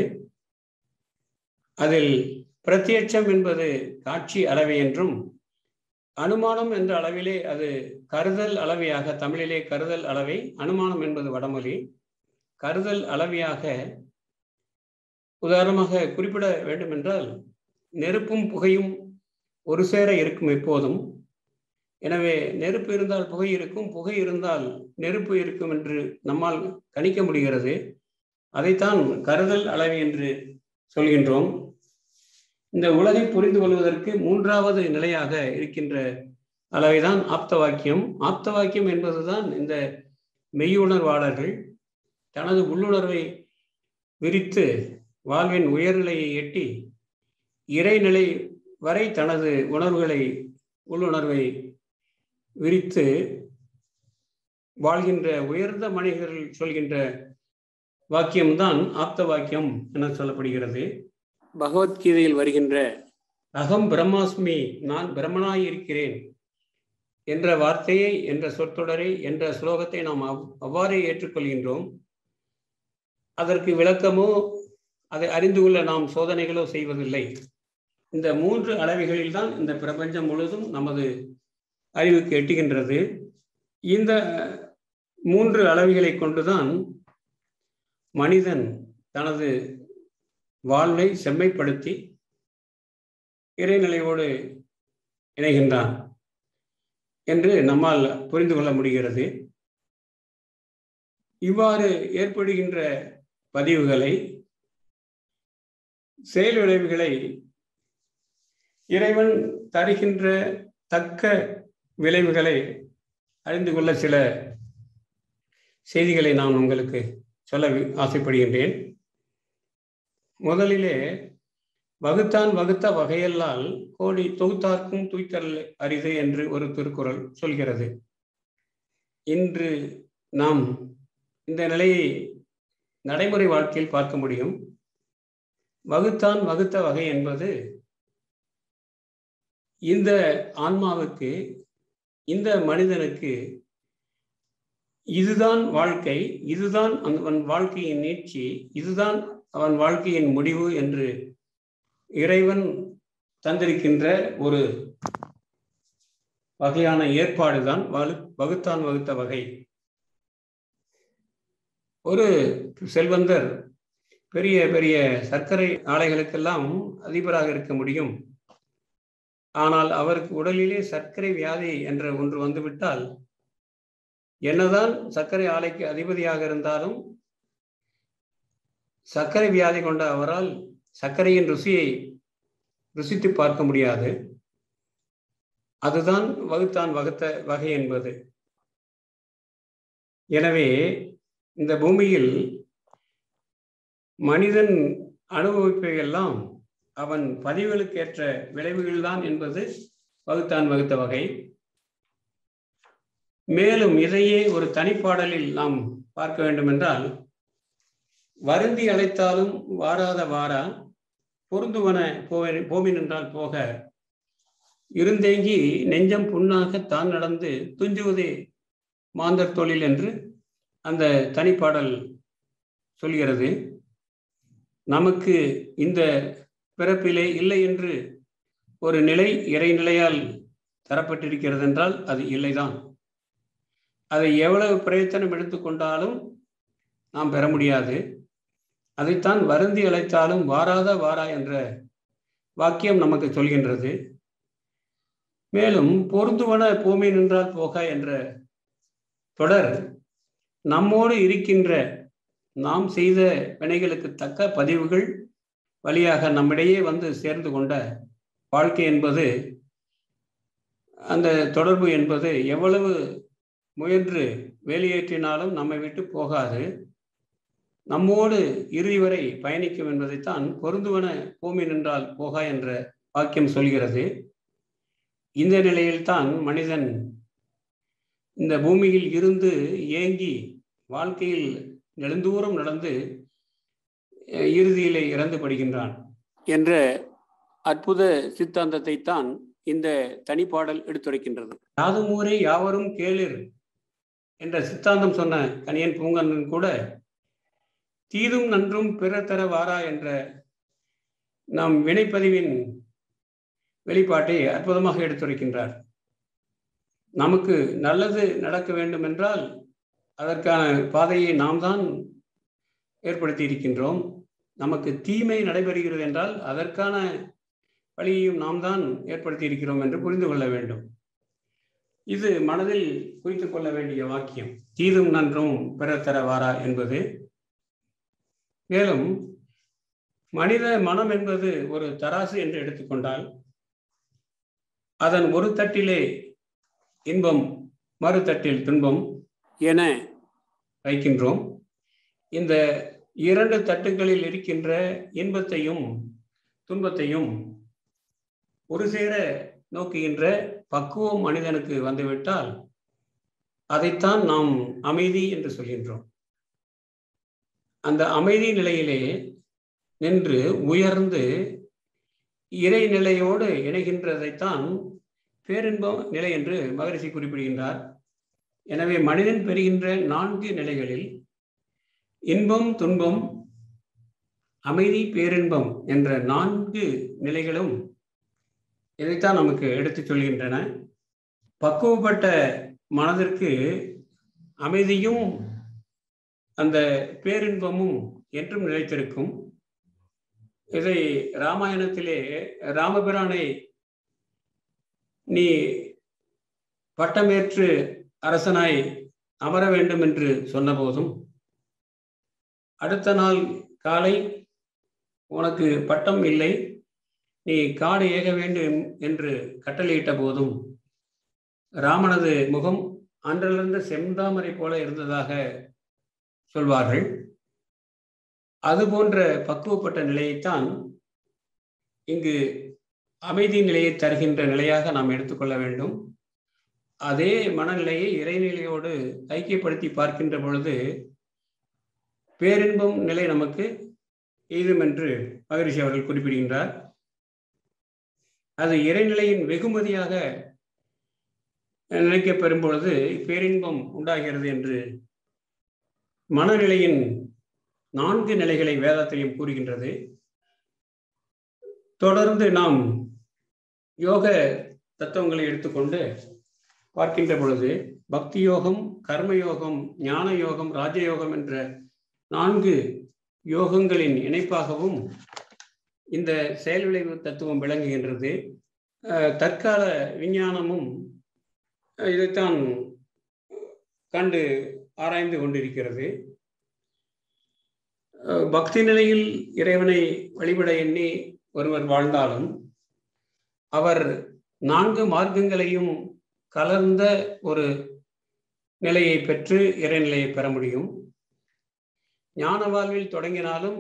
அதில் பிரத்யட்சம் என்பது காட்சி அளவை என்றும் அனுமானம் என்ற அளவிலே அது கருதல் அளவையாக தமிழிலே கருதல் அளவை அனுமானம் என்பது வடமொழி கருதல் அளவியாக உதாரணமாக குறிப்பிட வேண்டுமென்றால் நெருப்பும் புகையும் ஒரு சேர இருக்கும் எப்போதும் எனவே நெருப்பு இருந்தால் புகை இருக்கும் புகை இருந்தால் நெருப்பு இருக்கும் என்று நம்மால் கணிக்க முடிகிறது அதைத்தான் கருதல் அளவை என்று சொல்கின்றோம் இந்த உலகை புரிந்து கொள்வதற்கு மூன்றாவது நிலையாக இருக்கின்ற அளவைதான் ஆப்த வாக்கியம் ஆப்த வாக்கியம் என்பதுதான் இந்த மெய்யுணர்வாளர்கள் தனது உள்ளுணர்வை விரித்து வாழ்வின் உயர்நிலையை எட்டி இறைநிலை வரை தனது உணர்வுகளை உள்ளுணர்வை விரித்து வாழ்கின்ற உயர்ந்த மனிதர்கள் சொல்கின்ற வாக்கியம்தான் ஆப்த வாக்கியம் என சொல்லப்படுகிறது பகவத்கீதையில் வருகின்ற அகம் பிரம்மாஸ்மி நான் பிரம்மனாய் இருக்கிறேன் என்ற வார்த்தையை என்ற சொற்றொடரை என்ற ஸ்லோகத்தை நாம் அவ்- அவ்வாறே ஏற்றுக்கொள்கின்றோம் அதற்கு விளக்கமோ அதை அறிந்து கொள்ள நாம் சோதனைகளோ செய்வதில்லை இந்த மூன்று அளவைகளில் தான் இந்த பிரபஞ்சம் முழுதும் நமது அறிவுக்கு எட்டுகின்றது இந்த மூன்று அளவைகளை கொண்டுதான் மனிதன் தனது வாழ்வை செம்மைப்படுத்தி இறைநிலையோடு இணைகின்றான் என்று நம்மால் புரிந்து கொள்ள முடிகிறது இவ்வாறு ஏற்படுகின்ற பதிவுகளை செயல் விளைவுகளை இறைவன் தருகின்ற தக்க விளைவுகளை அறிந்து கொள்ள சில செய்திகளை நான் உங்களுக்கு சொல்ல வி- ஆசைப்படுகின்றேன் முதலிலே வகுத்தான் வகுத்த வகையல்லால் கோடி தொகுத்தார்க்கும் தூய்த்தல் அரிது என்று ஒரு திருக்குறள் சொல்கிறது இன்று நாம் இந்த நிலையை நடைமுறை வாழ்க்கையில் பார்க்க முடியும் வகுத்தான் வகுத்த வகை என்பது இந்த ஆன்மாவுக்கு இந்த மனிதனுக்கு இதுதான் வாழ்க்கை இதுதான் அவன் வாழ்க்கையின் நீட்சி இதுதான் அவன் வாழ்க்கையின் முடிவு என்று இறைவன் தந்திருக்கின்ற ஒரு வகையான ஏற்பாடுதான் வலு வகுத்தான் வகுத்த வகை ஒரு செல்வந்தர் பெரிய பெரிய சர்க்கரை ஆலைகளுக்கெல்லாம் அதிபராக இருக்க முடியும் ஆனால் அவருக்கு உடலிலே சர்க்கரை வியாதி என்ற ஒன்று வந்துவிட்டால் என்னதான் சர்க்கரை ஆலைக்கு அதிபதியாக இருந்தாலும் சர்க்கரை வியாதி கொண்ட அவரால் சர்க்கரையின் ருசியை ருசித்து பார்க்க முடியாது அதுதான் வகுத்தான் வகுத்த வகை என்பது எனவே இந்த பூமியில் மனிதன் அனுபவிப்பவையெல்லாம் அவன் பதிவுகளுக்கேற்ற விளைவுகள்தான் என்பது வகுத்தான் வகுத்த வகை மேலும் இதையே ஒரு தனிப்பாடலில் நாம் பார்க்க வேண்டும் என்றால் வருந்தி அழைத்தாலும் வாராத வாரா பொருந்துவன போவ- போமின் என்றால் போக இருந்தேங்கி நெஞ்சம் புண்ணாக தான் நடந்து துஞ்சுவதே மாந்தர் தொழில் என்று அந்த தனிப்பாடல் சொல்கிறது நமக்கு இந்த பிறப்பிலே இல்லை என்று ஒரு நிலை இறைநிலையால் தரப்பட்டிருக்கிறது என்றால் அது இல்லைதான் அதை எவ்வளவு பிரயத்தனம் எடுத்துக்கொண்டாலும் நாம் பெற முடியாது அதைத்தான் வருந்தி அழைத்தாலும் வாராத வாரா என்ற வாக்கியம் நமக்கு சொல்கின்றது மேலும் பொருந்துவன பூமி நின்றால் போக என்ற தொடர் நம்மோடு இருக்கின்ற நாம் செய்த வினைகளுக்கு தக்க பதிவுகள் வழியாக நம்மிடையே வந்து சேர்ந்து கொண்ட வாழ்க்கை என்பது அந்த தொடர்பு என்பது எவ்வளவு முயன்று வெளியேற்றினாலும் நம்மை விட்டு போகாது நம்மோடு இறுதி வரை பயணிக்கும் என்பதைத்தான் பொருந்துவன பூமி நின்றால் போகா என்ற வாக்கியம் சொல்கிறது இந்த நிலையில்தான் மனிதன் இந்த பூமியில் இருந்து ஏங்கி வாழ்க்கையில் நெடுந்தூரம் நடந்து அஹ், இறுதியிலே இறந்து படுகின்றான் என்ற அற்புத சித்தாந்தத்தை தான் இந்த தனிப்பாடல் எடுத்துரைக்கின்றது யாதும் ஊரே யாவரும் கேளிர் என்ற சித்தாந்தம் சொன்ன கணியன் பூங்கண்ணன் கூட தீதும் நன்றும் பிறர் தர வாரா என்ற நம் வினைப்பதிவின் வெளிப்பாட்டை அற்புதமாக எடுத்துரைக்கின்றார் நமக்கு நல்லது நடக்க வேண்டும் என்றால் அதற்கான பாதையை நாம் தான் ஏற்படுத்தி இருக்கின்றோம் நமக்கு தீமை நடைபெறுகிறது என்றால் அதற்கான வழியையும் நாம் தான் ஏற்படுத்தி இருக்கிறோம் என்று புரிந்து கொள்ள வேண்டும் இது மனதில் குறித்துக் கொள்ள வேண்டிய வாக்கியம் தீதும் நன்றும் பிறத்தர வாரா என்பது மேலும் மனித மனம் என்பது ஒரு தராசு என்று எடுத்துக்கொண்டால் அதன் ஒரு தட்டிலே இன்பம் மறு தட்டில் துன்பம் என வைக்கின்றோம் இந்த இரண்டு தட்டுகளில் இருக்கின்ற இன்பத்தையும் துன்பத்தையும் ஒரு சேர நோக்குகின்ற பக்குவம் மனிதனுக்கு வந்துவிட்டால் அதைத்தான் நாம் அமைதி என்று சொல்கின்றோம் அந்த அமைதி நிலையிலே நின்று உயர்ந்து இறைநிலையோடு இணைகின்றதைத்தான் பேரின்ப நிலை என்று மகரிஷி குறிப்பிடுகின்றார் எனவே மனிதன் பெறுகின்ற நான்கு நிலைகளில் இன்பம் துன்பம் அமைதி பேரின்பம் என்ற நான்கு நிலைகளும் இதைத்தான் நமக்கு எடுத்துச் சொல்கின்றன பக்குவப்பட்ட மனதிற்கு அமைதியும் அந்த பேரின்பமும் என்றும் நிலைத்திருக்கும் இதை ராமாயணத்திலே ராமபிரானை நீ பட்டமேற்று அரசனாய் அமர வேண்டும் என்று சொன்னபோதும் அடுத்த நாள் காலை உனக்கு பட்டம் இல்லை நீ காடு ஏக வேண்டும் என்று கட்டளையிட்ட போதும் ராமனது முகம் அன்றிலிருந்து செந்தாமரை போல இருந்ததாக சொல்வார்கள் அது போன்ற பக்குவப்பட்ட நிலையைத்தான் இங்கு அமைதி நிலையை தருகின்ற நிலையாக நாம் எடுத்துக்கொள்ள வேண்டும் அதே மனநிலையை இறைநிலையோடு ஐக்கியப்படுத்தி பார்க்கின்ற பொழுது பேரின்பம் நிலை நமக்கு எய்தும் என்று மகரிஷி அவர்கள் குறிப்பிடுகின்றார் அது இறைநிலையின் வெகுமதியாக நினைக்கப்பெறும் பொழுது பேரின்பம் உண்டாகிறது என்று மனநிலையின் நான்கு நிலைகளை வேதத்திலையும் கூறுகின்றது தொடர்ந்து நாம் யோக தத்துவங்களை எடுத்துக்கொண்டு பார்க்கின்ற பொழுது பக்தி யோகம் கர்ம யோகம் ஞான யோகம் ராஜயோகம் என்ற நான்கு யோகங்களின் இணைப்பாகவும் இந்த செயல் விளைவு தத்துவம் விளங்குகின்றது தற்கால விஞ்ஞானமும் இதைத்தான் கண்டு ஆராய்ந்து கொண்டிருக்கிறது பக்தி நிலையில் இறைவனை வழிபட எண்ணி ஒருவர் வாழ்ந்தாலும் அவர் நான்கு மார்க்கங்களையும் கலர்ந்த ஒரு நிலையை பெற்று இறைநிலையை பெற முடியும் ஞான வாழ்வில் தொடங்கினாலும்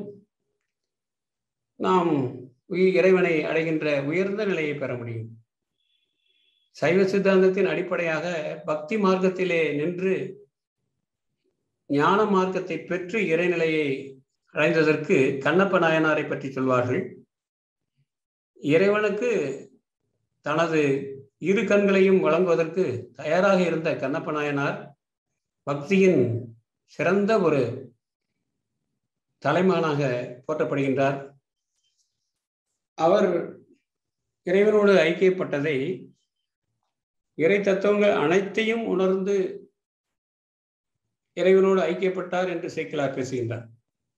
நாம் இறைவனை அடைகின்ற உயர்ந்த நிலையை பெற முடியும் சைவ சித்தாந்தத்தின் அடிப்படையாக பக்தி மார்க்கத்திலே நின்று ஞான மார்க்கத்தை பெற்று இறைநிலையை அடைந்ததற்கு கண்ணப்ப நாயனாரை பற்றி சொல்வார்கள் இறைவனுக்கு தனது இரு கண்களையும் வழங்குவதற்கு தயாராக இருந்த கண்ணப்ப நாயனார் பக்தியின் சிறந்த ஒரு தலைமகனாக போற்றப்படுகின்றார் அவர் இறைவனோடு ஐக்கியப்பட்டதை இறை தத்துவங்கள் அனைத்தையும் உணர்ந்து இறைவனோடு ஐக்கியப்பட்டார் என்று சேக்கிலார் பேசுகின்றார்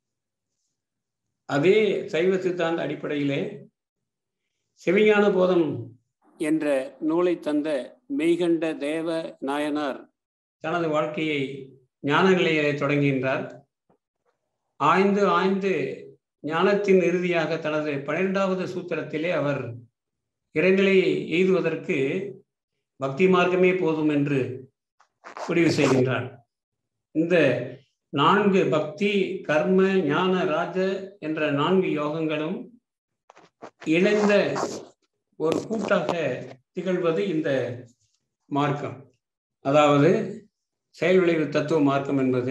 அதே சைவ சித்தாந்த அடிப்படையிலே சிவஞான போதம் என்ற நூலை தந்த மெய்கண்ட தேவ நாயனார் தனது வாழ்க்கையை ஞான நிலையிலே தொடங்குகின்றார் ஆய்ந்து ஆய்ந்து ஞானத்தின் இறுதியாக தனது பன்னிரெண்டாவது சூத்திரத்திலே அவர் இறைநிலையை எய்துவதற்கு பக்தி மார்க்கமே போதும் என்று முடிவு செய்கின்றார் இந்த நான்கு பக்தி கர்ம ஞான ராஜ என்ற நான்கு யோகங்களும் இணைந்த ஒரு கூட்டாக திகழ்வது இந்த மார்க்கம் அதாவது செயல் விளைவு தத்துவ மார்க்கம் என்பது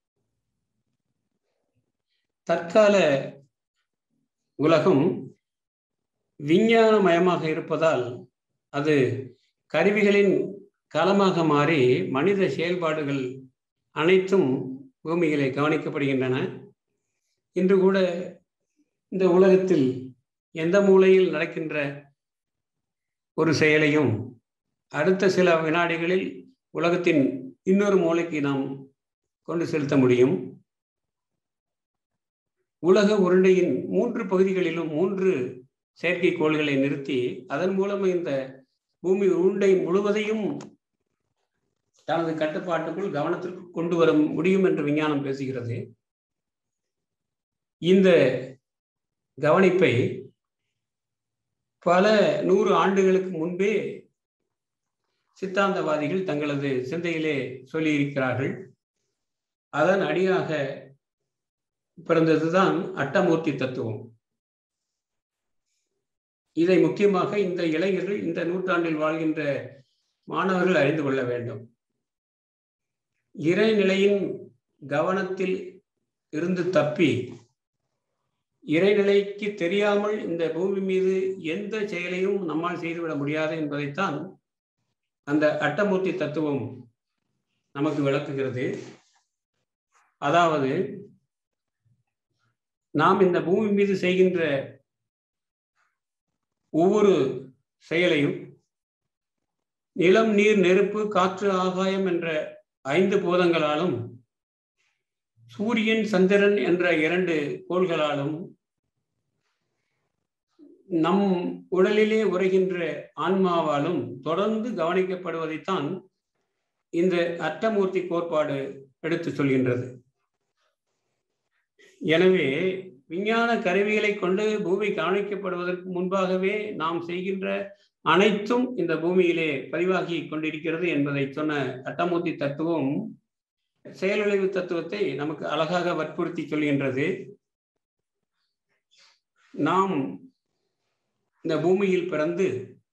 தற்கால உலகம் விஞ்ஞானமயமாக இருப்பதால் அது கருவிகளின் களமாக மாறி மனித செயல்பாடுகள் அனைத்தும் பூமிகளை கவனிக்கப்படுகின்றன இன்று கூட இந்த உலகத்தில் எந்த மூலையில் நடக்கின்ற ஒரு செயலையும் அடுத்த சில வினாடிகளில் உலகத்தின் இன்னொரு மூலைக்கு நாம் கொண்டு செலுத்த முடியும் உலக உருண்டையின் மூன்று பகுதிகளிலும் மூன்று செயற்கைக்கோள்களை நிறுத்தி அதன் மூலம் இந்த பூமி உருண்டை முழுவதையும் தனது கட்டுப்பாட்டுக்குள் கவனத்திற்கு கொண்டு வர முடியும் என்று விஞ்ஞானம் பேசுகிறது இந்த கவனிப்பை பல நூறு ஆண்டுகளுக்கு முன்பே சித்தாந்தவாதிகள் தங்களது சிந்தையிலே சொல்லியிருக்கிறார்கள் அதன் அடியாக பிறந்ததுதான் அட்டமூர்த்தி தத்துவம் இதை முக்கியமாக இந்த இளைஞர்கள் இந்த நூற்றாண்டில் வாழ்கின்ற மாணவர்கள் அறிந்து கொள்ள வேண்டும் இறைநிலையின் கவனத்தில் இருந்து தப்பி இறைநிலைக்கு தெரியாமல் இந்த பூமி மீது எந்த செயலையும் நம்மால் செய்துவிட முடியாது என்பதைத்தான் அந்த அட்டமூர்த்தி தத்துவம் நமக்கு விளக்குகிறது அதாவது நாம் இந்த பூமி மீது செய்கின்ற ஒவ்வொரு செயலையும் நிலம் நீர் நெருப்பு காற்று ஆகாயம் என்ற ஐந்து போதங்களாலும் சூரியன் சந்திரன் என்ற இரண்டு கோள்களாலும் நம் உடலிலே உரைகின்ற ஆன்மாவாலும் தொடர்ந்து கவனிக்கப்படுவதைத்தான் இந்த அட்டமூர்த்தி கோட்பாடு எடுத்து சொல்கின்றது எனவே விஞ்ஞான கருவிகளை கொண்டு பூமி கவனிக்கப்படுவதற்கு முன்பாகவே நாம் செய்கின்ற அனைத்தும் இந்த பூமியிலே பதிவாகி கொண்டிருக்கிறது என்பதை சொன்ன அட்டமூர்த்தி தத்துவம் செயல்விளைவு தத்துவத்தை நமக்கு அழகாக வற்புறுத்தி சொல்கின்றது நாம் இந்த பூமியில் பிறந்து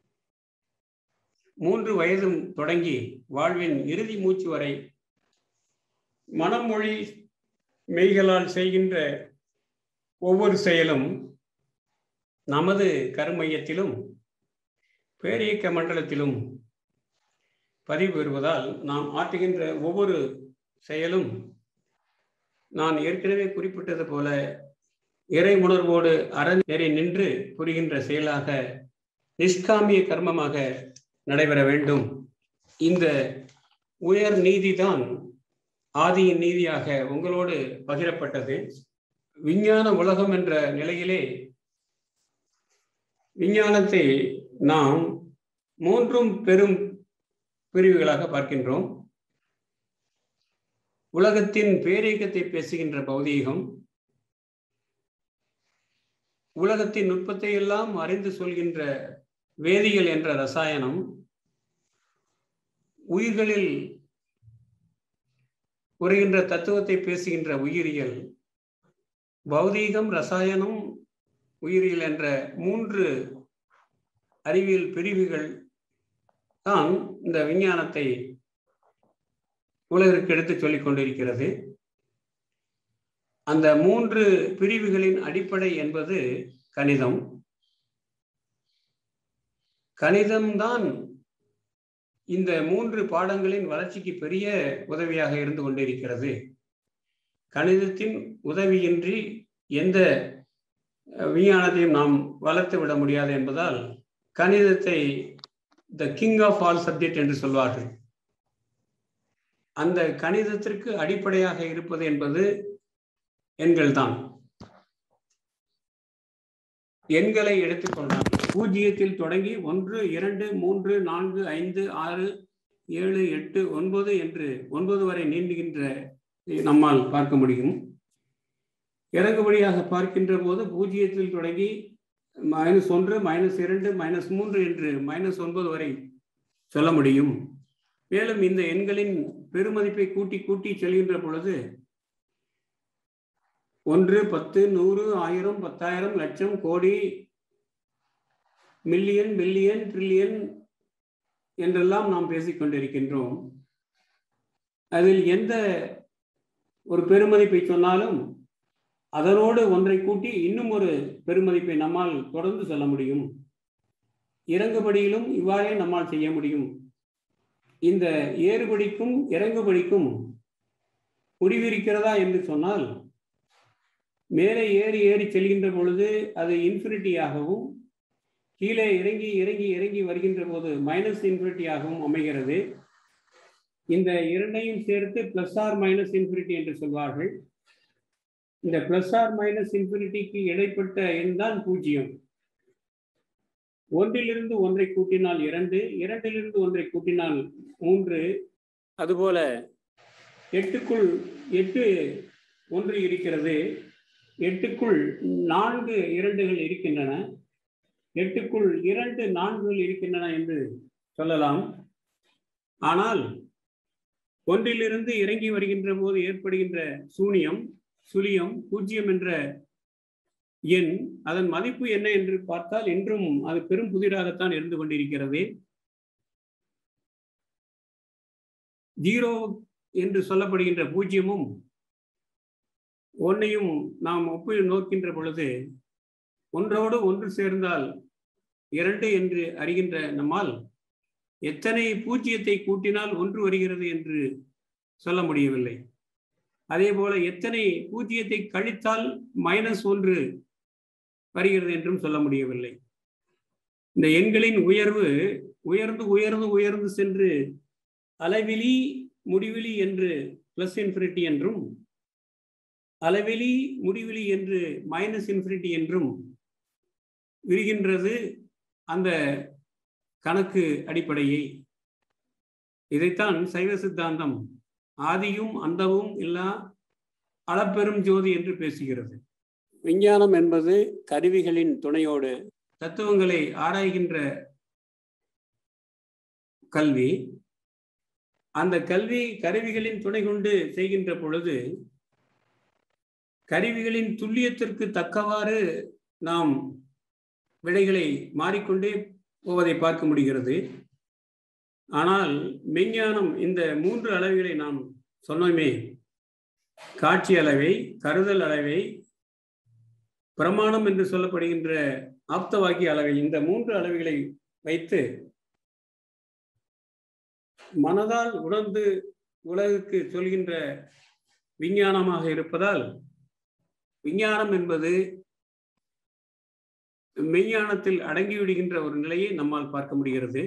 மூன்று வயதும் தொடங்கி வாழ்வின் இறுதி மூச்சு வரை மனம் மொழி மெய்களால் செய்கின்ற ஒவ்வொரு செயலும் நமது கருமையத்திலும் பேரியக்க மண்டலத்திலும் பதிவு பெறுவதால் நாம் ஆற்றுகின்ற ஒவ்வொரு செயலும் நான் ஏற்கனவே குறிப்பிட்டது போல இறை உணர்வோடு அறநெறி நின்று புரிகின்ற செயலாக நிஷ்காமிய கர்மமாக நடைபெற வேண்டும் இந்த உயர் நீதிதான் ஆதியின் நீதியாக உங்களோடு பகிரப்பட்டது விஞ்ஞான உலகம் என்ற நிலையிலே விஞ்ஞானத்தை நாம் மூன்றும் பெரும் பிரிவுகளாக பார்க்கின்றோம் உலகத்தின் பேரியக்கத்தை பேசுகின்ற பௌதீகம் உலகத்தின் நுட்பத்தை எல்லாம் அறிந்து சொல்கின்ற வேதியியல் என்ற ரசாயனம் உயிர்களில் உரைகின்ற தத்துவத்தை பேசுகின்ற உயிரியல் பௌதீகம் ரசாயனம் உயிரியல் என்ற மூன்று அறிவியல் பிரிவுகள் தான் இந்த விஞ்ஞானத்தை உலகிற்கு எடுத்து சொல்லிக் கொண்டிருக்கிறது அந்த மூன்று பிரிவுகளின் அடிப்படை என்பது கணிதம் கணிதம்தான் இந்த மூன்று பாடங்களின் வளர்ச்சிக்கு பெரிய உதவியாக இருந்து கொண்டிருக்கிறது கணிதத்தின் உதவியின்றி எந்த விஞ்ஞானத்தையும் நாம் வளர்த்து விட முடியாது என்பதால் கணிதத்தை the king of all subject என்று சொல்வார்கள் அந்த கணிதத்திற்கு அடிப்படையாக இருப்பது என்பது எண்கள் தான் எண்களை எடுத்துக்கொண்டால் பூஜ்ஜியத்தில் தொடங்கி ஒன்று இரண்டு மூன்று நான்கு ஐந்து ஆறு ஏழு எட்டு ஒன்பது என்று ஒன்பது வரை நீண்டுகின்ற நம்மால் பார்க்க முடியும் இறங்குபடியாக பார்க்கின்ற போது பூஜ்ஜியத்தில் தொடங்கி மைனஸ் ஒன்று மைனஸ் இரண்டு மைனஸ் மூன்று என்று மைனஸ் ஒன்பது வரை சொல்ல முடியும் மேலும் இந்த எண்களின் பெருமதிப்பை கூட்டி கூட்டி செல்கின்ற பொழுது ஒன்று பத்து நூறு ஆயிரம் பத்தாயிரம் லட்சம் கோடி மில்லியன் பில்லியன் ட்ரில்லியன் என்றெல்லாம் நாம் பேசிக் கொண்டிருக்கின்றோம் அதில் எந்த ஒரு பெருமதிப்பை சொன்னாலும் அதனோடு ஒன்றை கூட்டி இன்னும் ஒரு பெருமதிப்பை நம்மால் தொடர்ந்து சொல்ல முடியும் இறங்குபடியிலும் இவ்வாறே நம்மால் செய்ய முடியும் இந்த ஏறுபடிக்கும் இறங்குபடிக்கும் முடிவிருக்கிறதா என்று சொன்னால் மேலே ஏறி ஏறி செல்கின்ற பொழுது அது இன்ஃபினிட்டியாகவும் கீழே இறங்கி இறங்கி இறங்கி வருகின்ற போது மைனஸ் இன்ஃபினிட்டியாகவும் அமைகிறது இந்த இரண்டையும் சேர்த்து பிளஸ் ஆர் மைனஸ் இன்ஃபினிட்டி என்று சொல்வார்கள் இந்த பிளஸ் ஆர் மைனஸ் இன்ஃபினிட்டிக்கு இடைப்பட்ட எண் தான் பூஜ்ஜியம் ஒன்றிலிருந்து ஒன்றை கூட்டினால் இரண்டு இரண்டிலிருந்து ஒன்றை கூட்டினால் மூன்று அதுபோல எட்டுக்குள் எட்டு ஒன்று இருக்கிறது எட்டுக்குள் நான்கு இரண்டுகள் இருக்கின்றன எட்டுக்குள் இரண்டு நான்குகள் இருக்கின்றன என்று சொல்லலாம் ஆனால் ஒன்றிலிருந்து இறங்கி வருகின்ற போது ஏற்படுகின்ற சூனியம் சுழியம் பூஜ்ஜியம் என்ற எண் அதன் மதிப்பு என்ன என்று பார்த்தால் இன்றும் அது பெரும் புதிராகத்தான் இருந்து கொண்டிருக்கிறது ஜீரோ என்று சொல்லப்படுகின்ற பூஜ்ஜியமும் ஒன்னையும் நாம் ஒப்பு நோக்கின்ற பொழுது ஒன்றோடு ஒன்று சேர்ந்தால் இரண்டு என்று அறிகின்ற நம்மால் எத்தனை பூஜ்ஜியத்தை கூட்டினால் ஒன்று வருகிறது என்று சொல்ல முடியவில்லை அதே போல எத்தனை பூஜ்ஜியத்தை கழித்தால் மைனஸ் ஒன்று வருகிறது என்றும் சொல்ல முடியவில்லை இந்த எண்களின் உயர்வு உயர்ந்து உயர்ந்து உயர்ந்து சென்று அளவிலி முடிவிலி என்று பிளஸ் இன்ஃபினிட்டி என்றும் அளவெளி முடிவிலி என்று மைனஸ் இன்ஃபினிட்டி என்றும் விரிகின்றது அந்த கணக்கு அடிப்படையை இதைத்தான் சைவ சித்தாந்தம் ஆதியும் அந்தவும் இல்லா அளப்பெரும் ஜோதி என்று பேசுகிறது விஞ்ஞானம் என்பது கருவிகளின் துணையோடு தத்துவங்களை ஆராய்கின்ற கல்வி அந்த கல்வி கருவிகளின் துணை கொண்டு செய்கின்ற பொழுது கருவிகளின் துல்லியத்திற்கு தக்கவாறு நாம் விடைகளை மாறிக்கொண்டே போவதை பார்க்க முடிகிறது ஆனால் மெஞ்ஞானம் இந்த மூன்று அளவுகளை நாம் சொன்னோமே காட்சி அளவை கருதல் அளவை பிரமாணம் என்று சொல்லப்படுகின்ற ஆப்தவாக்கிய அளவை இந்த மூன்று அளவுகளை வைத்து மனதால் உணர்ந்து உலகுக்கு சொல்கின்ற விஞ்ஞானமாக இருப்பதால் விஞ்ஞானம் என்பது மெய்ஞானத்தில் அடங்கிவிடுகின்ற ஒரு நிலையை நம்மால் பார்க்க முடிகிறது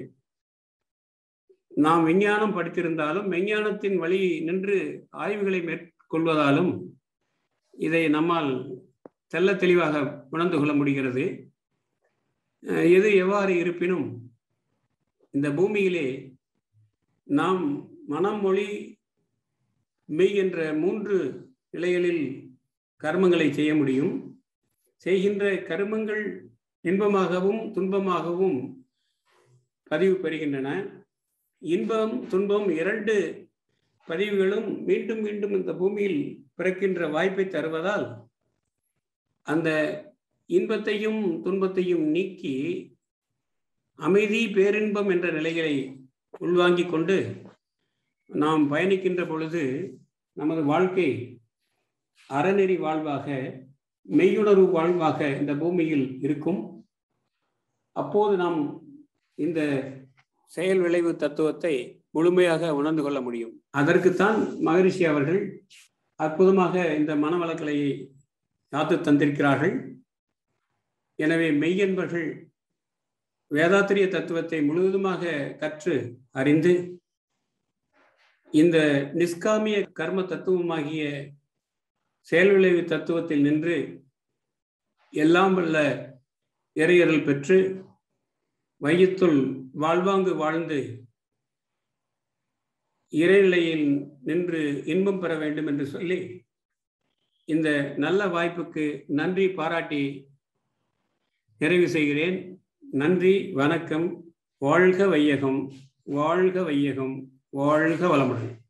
நாம் விஞ்ஞானம் படித்திருந்தாலும் மெய்ஞானத்தின் வழி நின்று ஆய்வுகளை மேற்கொள்வதாலும் இதை நம்மால் தெல்ல தெளிவாக உணர்ந்து கொள்ள முடிகிறது எது எவ்வாறு இருப்பினும் இந்த பூமியிலே நாம் மனம் மொழி மெய் என்ற மூன்று நிலைகளில் கர்மங்களை செய்ய முடியும் செய்கின்ற கர்மங்கள் இன்பமாகவும் துன்பமாகவும் பதிவு பெறுகின்றன இன்பம் துன்பம் இரண்டு பதிவுகளும் மீண்டும் மீண்டும் இந்த பூமியில் பிறக்கின்ற வாய்ப்பை தருவதால் அந்த இன்பத்தையும் துன்பத்தையும் நீக்கி அமைதி பேரின்பம் என்ற நிலைகளை உள்வாங்கிக் கொண்டு நாம் பயணிக்கின்ற பொழுது நமது வாழ்க்கை அறநெறி வாழ்வாக மெய்யுணர்வு வாழ்வாக இந்த பூமியில் இருக்கும் அப்போது நாம் இந்த செயல் விளைவு தத்துவத்தை முழுமையாக உணர்ந்து கொள்ள முடியும் அதற்குத்தான் மகரிஷி அவர்கள் அற்புதமாக இந்த மனவளக்கலையை காத்து தந்திருக்கிறார்கள் எனவே மெய்யன்பர்கள் வேதாத்திரிய தத்துவத்தை முழுவதுமாக கற்று அறிந்து இந்த நிஷ்காமிய கர்ம தத்துவமாகிய செயல் விளைவு தத்துவத்தில் நின்று எல்லாம் வல்ல இறையறல் பெற்று வையத்துள் வாழ்வாங்கு வாழ்ந்து இறைநிலையில் நின்று இன்பம் பெற வேண்டும் என்று சொல்லி இந்த நல்ல வாய்ப்புக்கு நன்றி பாராட்டி நிறைவு செய்கிறேன் நன்றி வணக்கம் வாழ்க வையகம் வாழ்க வையகம் வாழ்க வளமுடன்